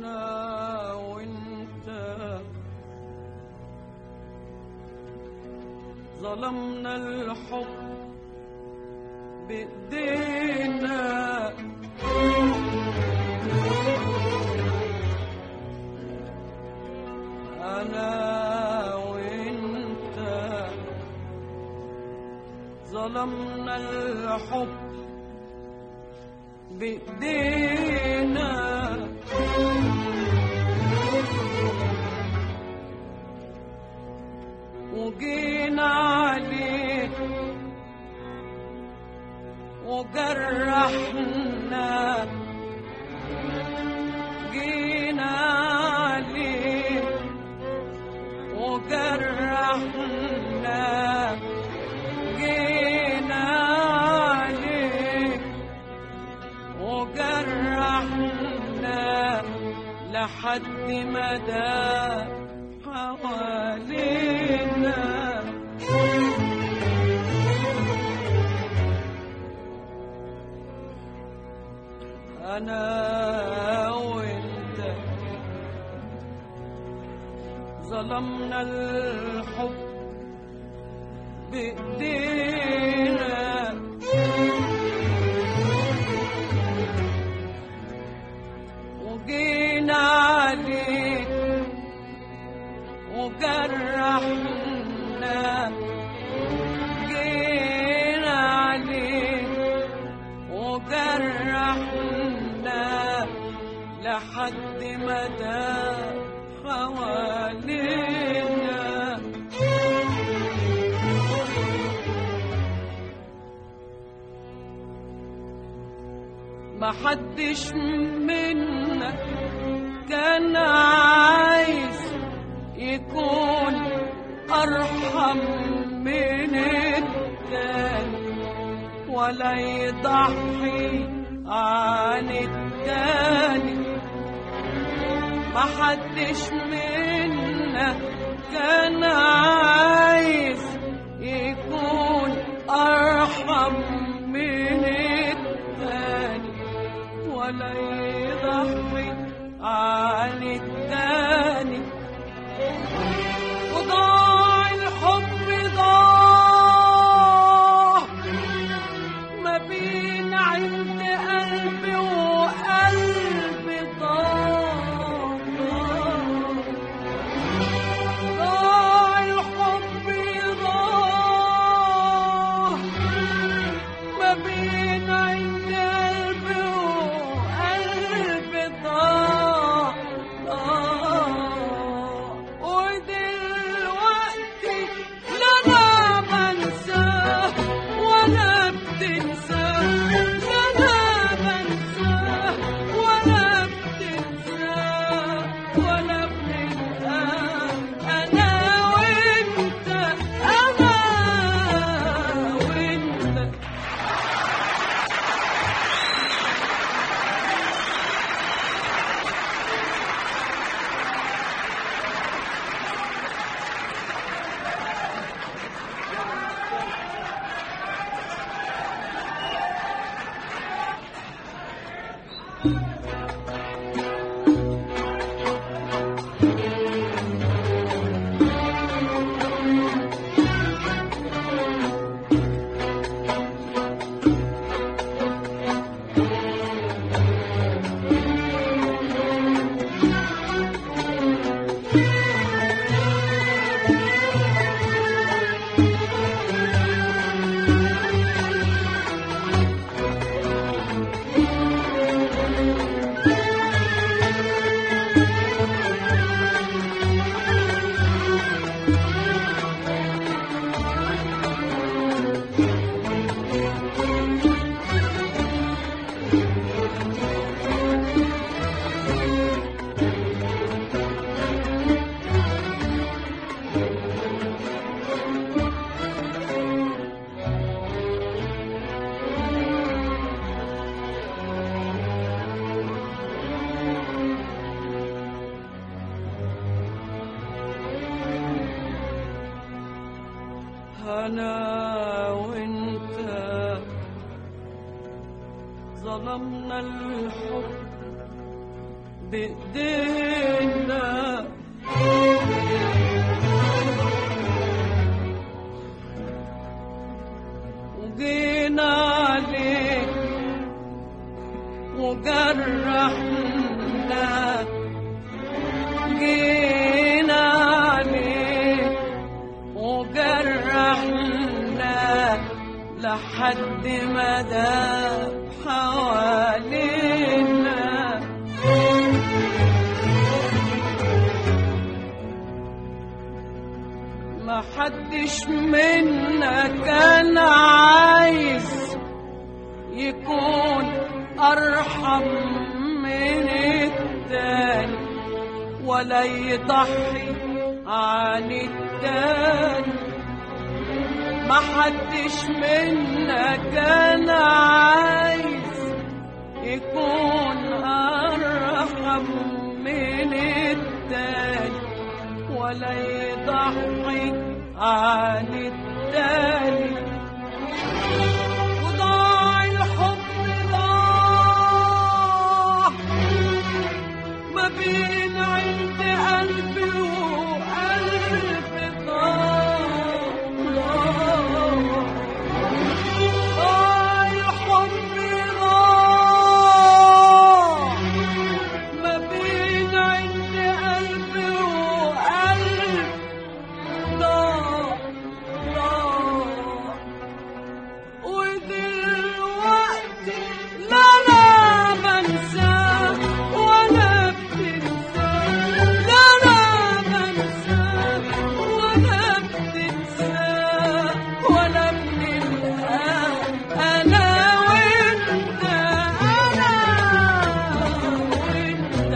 أنا وأنت ظلمنا الحب بإيدينا أنا وأنت ظلمنا الحب بإيدينا وجينا عليك وجرحنا جينا عليك وجرحنا جينا عليك وجرحنا لحد ما ده حوالينا أنا وأنت ظلمنا الحب بإيدينا وجينا عليك وجرحنا جينا عليك وجرحنا لحد ما ده حوالينا ما حدش منا كان عايز يكون أرحم من التاني ولا يضحي عن التاني ما حدش منا كان عايز يكون أرحم من التاني ولا يضحي عن التاني وضاع الحب ضاع ما بين عند قلبي وقلبي ضاع ضاع الحب ضاع ما بين عند قلبي وقلبي ضاع ضاع ودلوقتي لا انا بنساه ولا بتنساه لا انا بنساه ولا بتنساه ولا بننساه انا وانت انا وانت أنا وأنت ظلمنا الحب بإيدينا وجينا عليك وجرحنا جينا عليك وجرحنا لحد ما داب حوالينا ما حدش منا كان عايز يكون أرحم من التاني ولا يضحي عن التاني ما حدش منا كان عايز يكون أرحم من التاني ولا يضحي عن التاني وضاع الحب ضاع ما بين عند قلبي وقلبي ضاع ضاع الحب ضاع ما بين عند قلبي وقلبي ضاع ضاع ودلوقتي لا لا بنساه ولا بتنساه لا لا بنساه ولا بتنساه ولا بنلقاه انا وانت انا وانت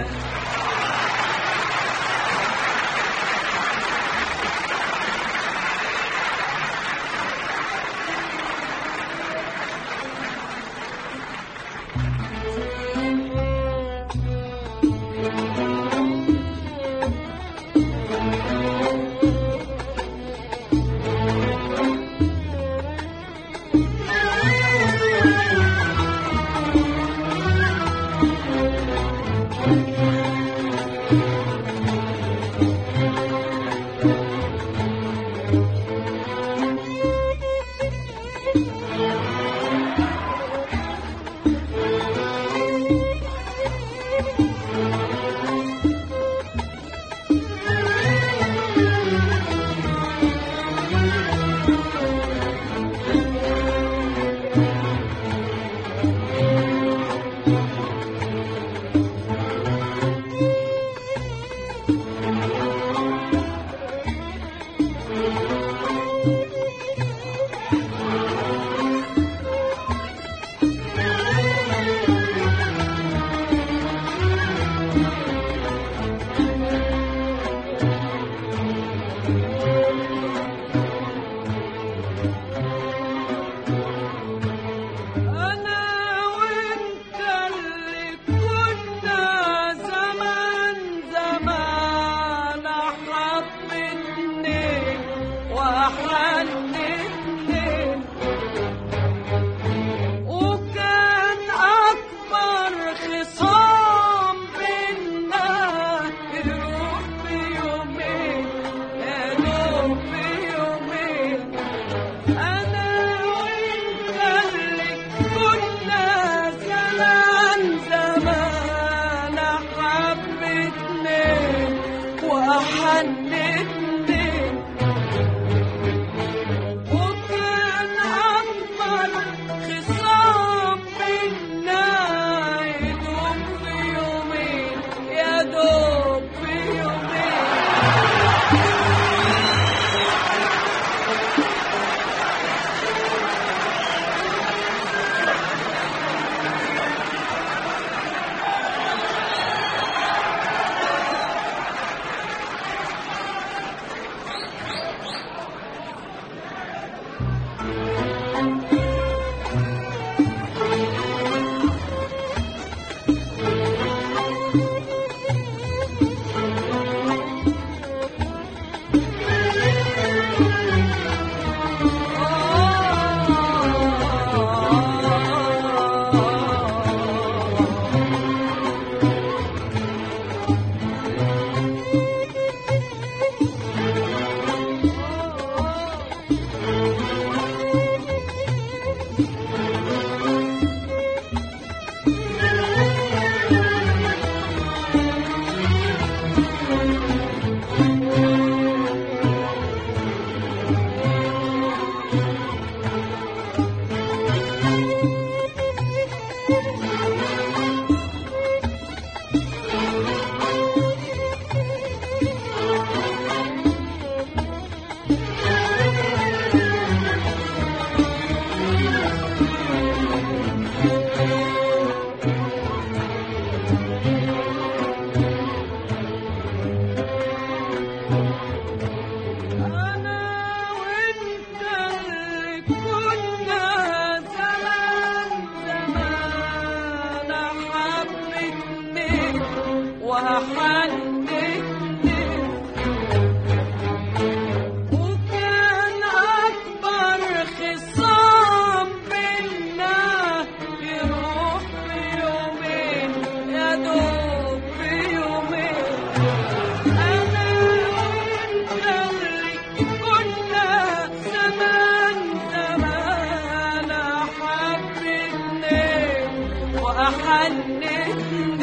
وحنتني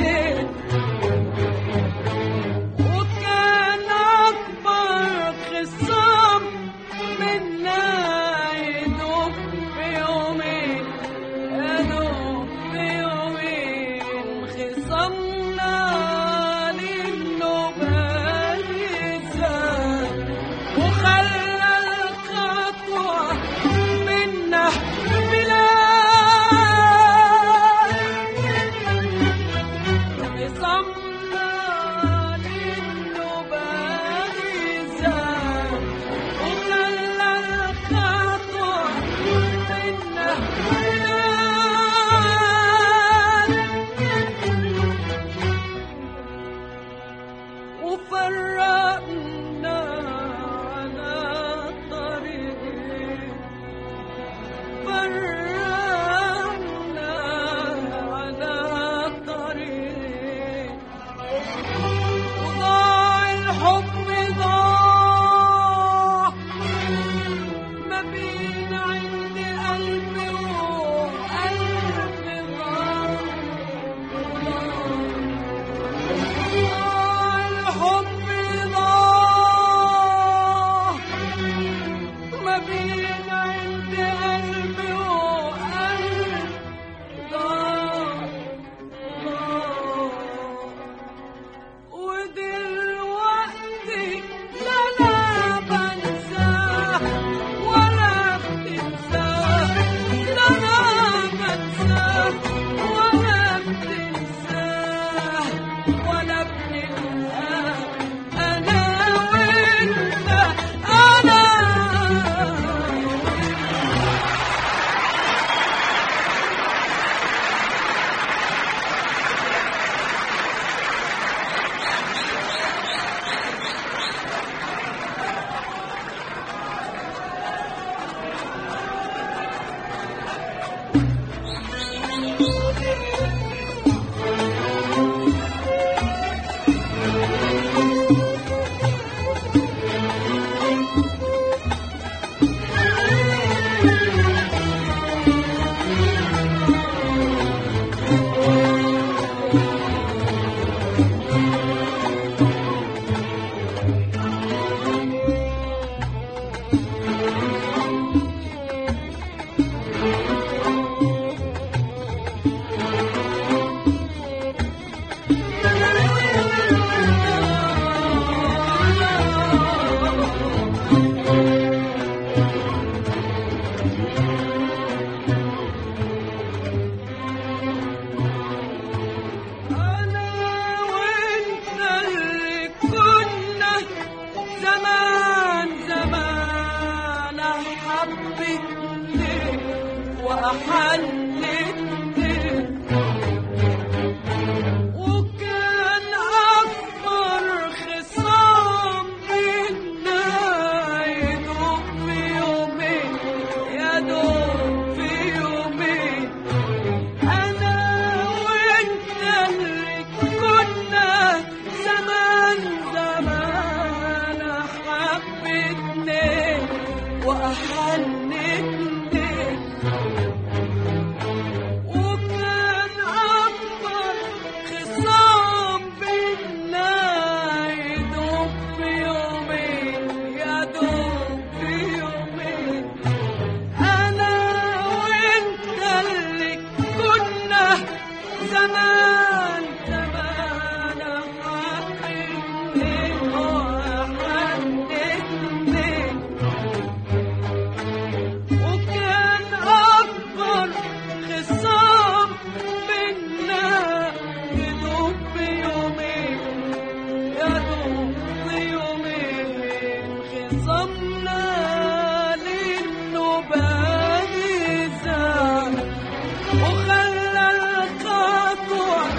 وكان أكبر خصام منا يدوب في يومين يدوب في يومين خصمنا للنوبة يزال وخلى الخطوة منا بلاد خصمنا للنوبة يزال وخلى الخطوة منا بلاد وفرقنا على طريقين فرقنا على طريقين وضاع الحب ضاع ما بين عندي قلبي وقلبي ضاع الحب ضاع ما بين عندي قلبي وقلبي ضاع ضاع ودلوقتي لا لا بنساه ولا بتنساه لا لا بنساه ولا بتنساه ولا بننساه أنا وأنت أنا أنا وأنت اللي كنا زمان زمان حبيتني وأحلتني وكان أكبر خصام بينا يدوب في يومين يدوب في يومين أنا وأنت اللي كنا زمان زمان حبيتني وأحنتني وكان أكبر خصام بينا يدوب في يومين يدوب في يومين أنا وأنت اللي كنا زمان زمان حبيتني وحنتني وكان أكبر خصام منا يدوب في يومين يدوب في يومين خصمنا للنوبة يزال وخلى الخطوة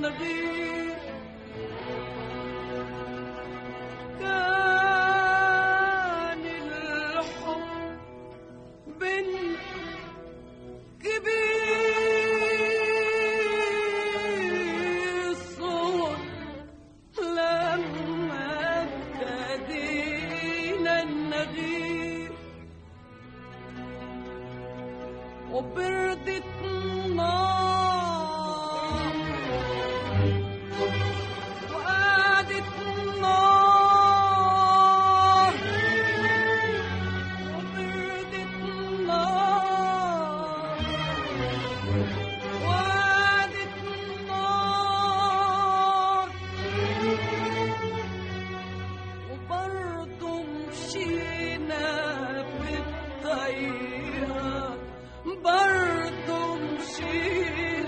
النغير كان الحب بين كبير الصوت لما ابتدينا النغير وبردت النار وقعدت النار وبردت النار وقعدت النار وبرضه مشينا بالطيار برضه مشينا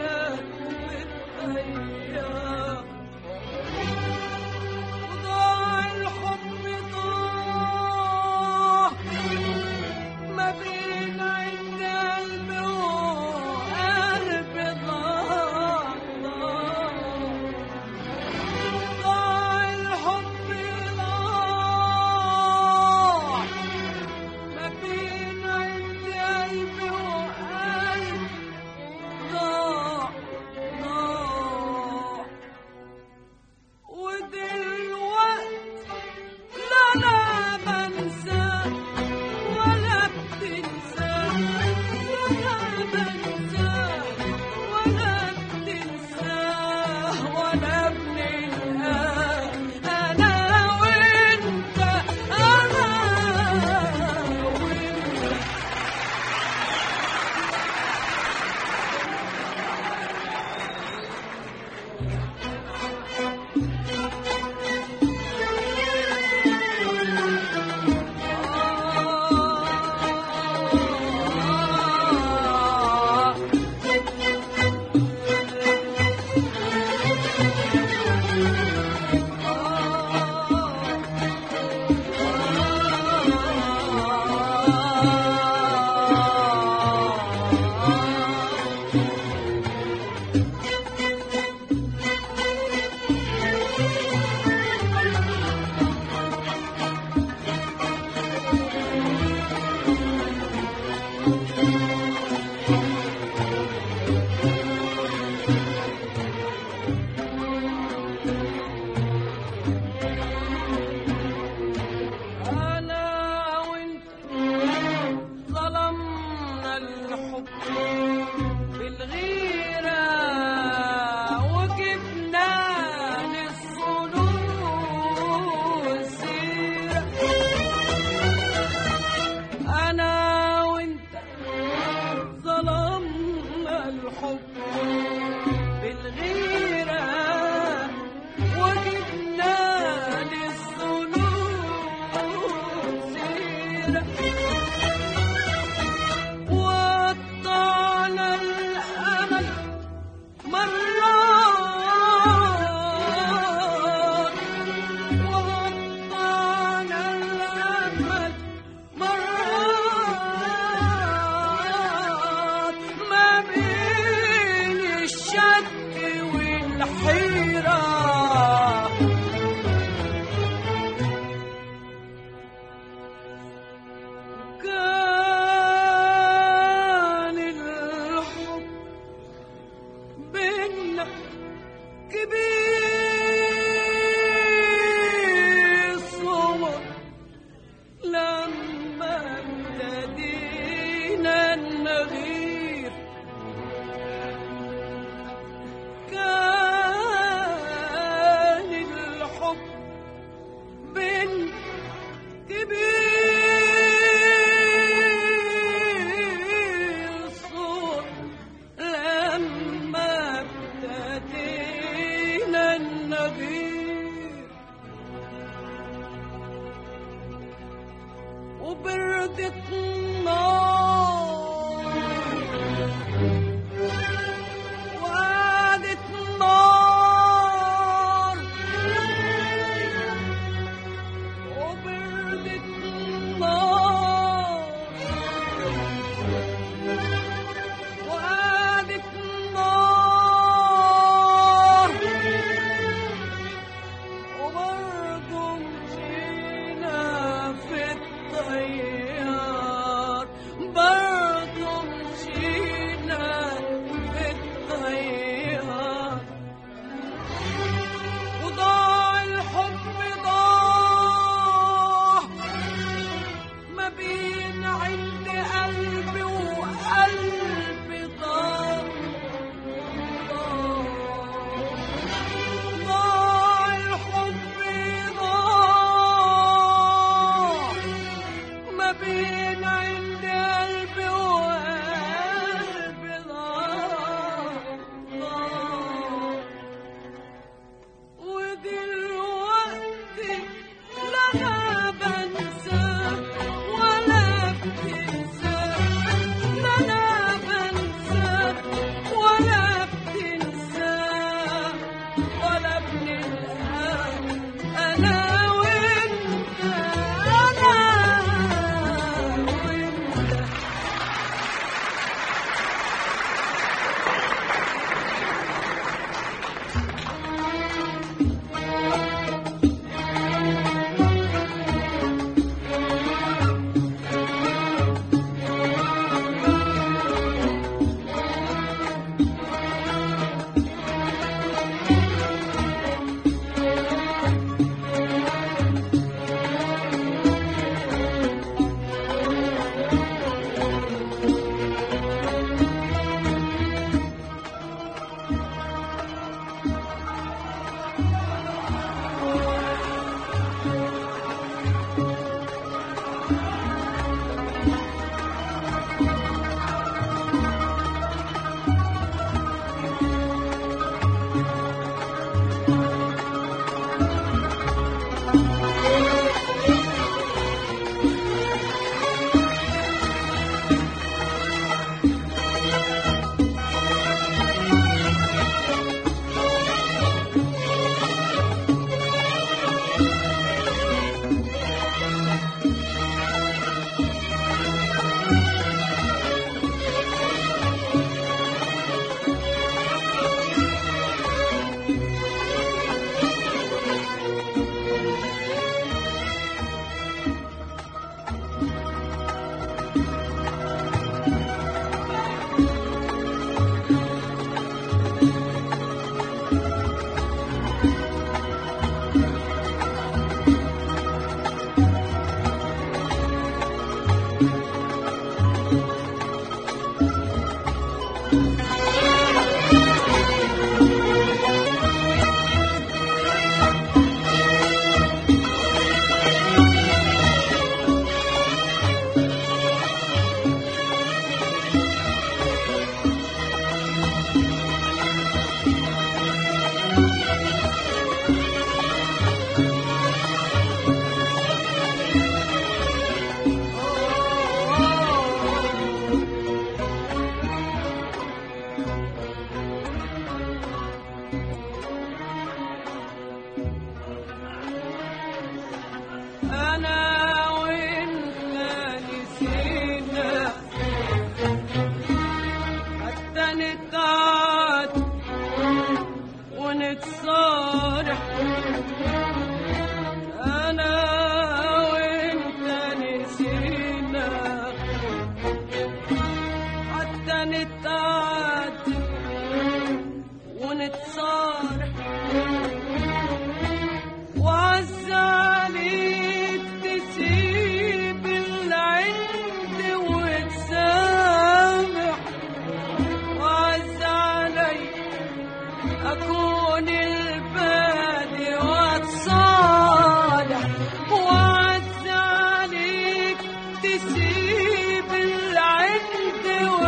حتى نتعاد ونتصارح انا وانت نسينا حتى نتعاد ونتصارح وعز عليك تسيب العند وتسامح وعز عليك أكون البادي وأتصالح وعز عليك تسيب العند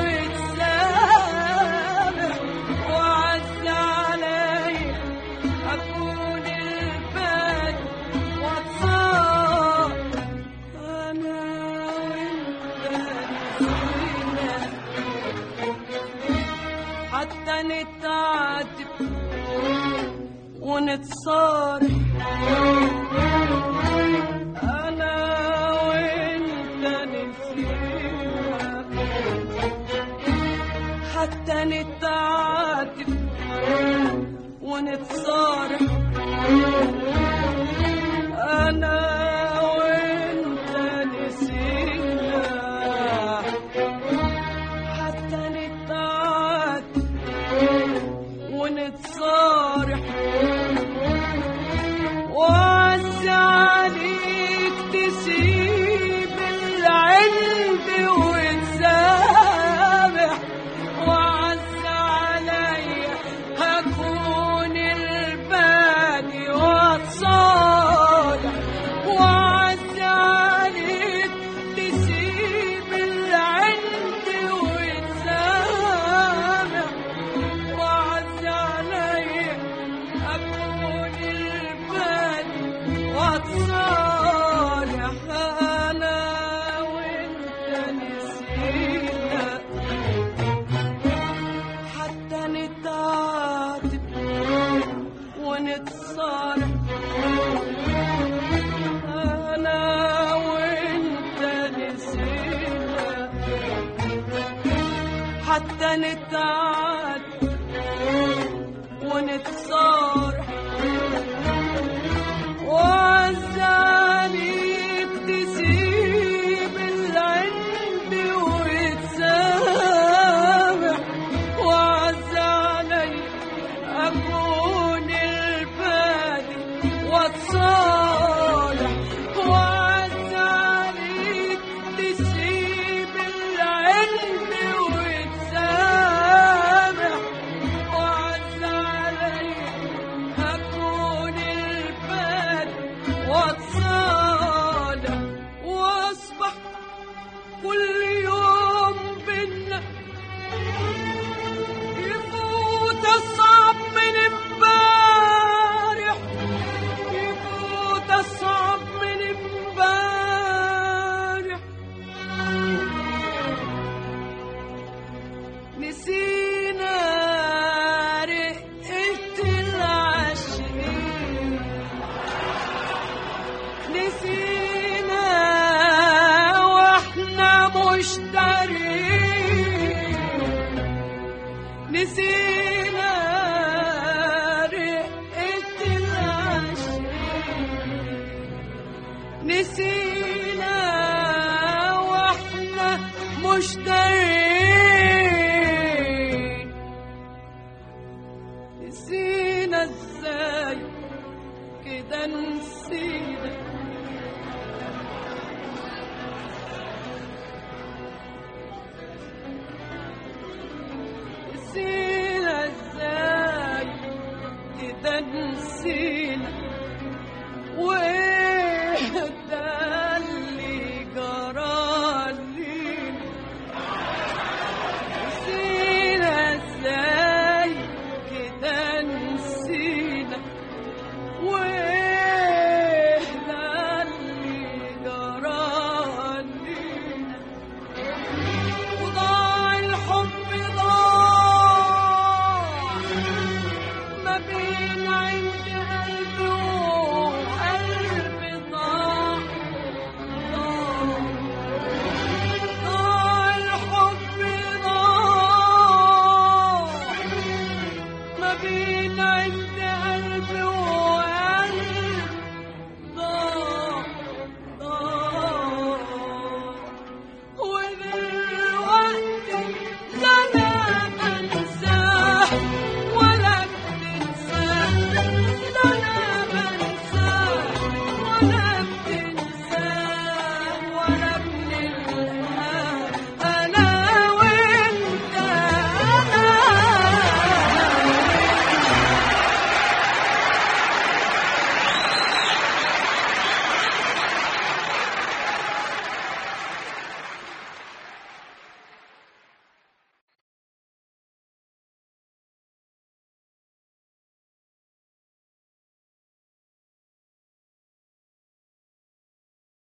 وتسامح وعز عليك أكون البادي وأتصالح أنا وأنت نسينا حتى نتعاتب ونتصارح أنا وأنت نسينا حتى نتعاتب ونتصارح أنا وأنت نسينا حتى نتعاتب ونتصارح وعز عليك تسيب العند وتسامح وعز علي هكون البادي واتصالح وعز عليك تسيب العند وتسامح وعز علي أكون البادي واتصالح أنا وأنت نسينا حتى نتعاتب ونتصالح أنا وأنت نسينا حتى نتعاتب ونتصارح وعز عليك تسيب العند وتسامح وعز علي أكون البادي واتصالح وعز عليك تسيب العند وتسامح وعز علي أكون البادي واتصالح واصبح كل يوم بينا يفوت أصعب من امبارح يفوت أصعب من امبارح نسيت